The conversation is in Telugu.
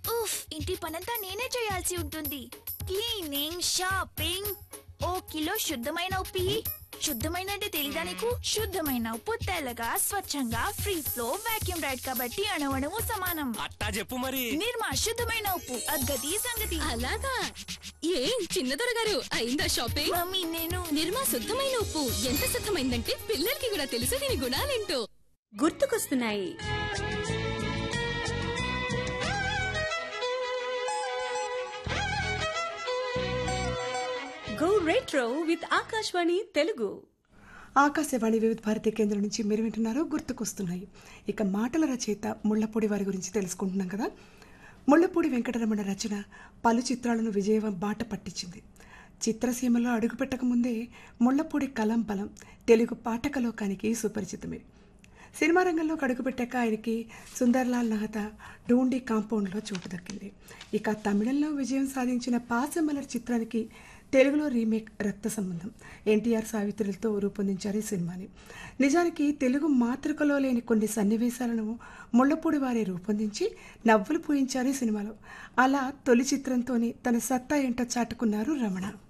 ఉఫ్ ఇంటి పనంతా నేనే చేయాల్సి ఉంటుంది క్లీనింగ్ షాపింగ్ ఓ కిలో శుద్ధమైన ఉప్పు ఇయ్యి. శుద్ధమైన అంటే తెలీదా నీకు శుద్ధమైన ఉప్పు తెల్లగా స్వచ్ఛంగా ఫ్రీ ఫ్లో వాక్యూమ్ రైడ్ కాబట్టి అణవణము సమానం అట్టా చెప్పు మరి నిర్మా శుద్ధమైన ఉప్పు అగ్గది సంగతి అలాగా ఏం చిన్నదొర గారు అయిందా షాపింగ్ మమ్మీ నేను నిర్మా శుద్ధమైన ఉప్పు ఎంత శుద్ధమైందంటే పిల్లలకి కూడా తెలుసు దీని గుణాలేంటో గుర్తుకొస్తున్నాయి go retro with Akashvani Telugu Akashvani Vividh Bharati కేంద్రం నుంచి మీరు వింటున్నారు గుర్తుకొస్తున్నాయి ఇక మాటల రచయిత ముళ్ళపూడి వారి గురించి తెలుసుకుంటున్నాం కదా ముళ్ళపూడి వెంకటరమణ రచన పలు చిత్రాలను విజయవం బాట పట్టించింది చిత్రసీమలో అడుగుపెట్టకముందే ముళ్ళపూడి కలం బలం తెలుగు పాఠకలోకానికి సుపరిచితమే సినిమా రంగంలోకి అడుగుపెట్టాక ఆయనకి సుందర్లాల్ నహతా డూండి కాంపౌండ్లో చోటు దక్కింది ఇక తమిళంలో విజయం సాధించిన పాసమలర్ చిత్రానికి తెలుగులో రీమేక్ రక్త సంబంధం ఎన్టీఆర్ సావిత్రులతో రూపొందించారు ఈ సినిమాని నిజానికి తెలుగు మాతృకలో లేని కొన్ని సన్నివేశాలను ముళ్ళపూడి వారే రూపొందించి నవ్వులు పూయించారు ఈ సినిమాలో అలా తొలి చిత్రంతోనే తన సత్తా ఏంటో చాటుకున్నారు రమణ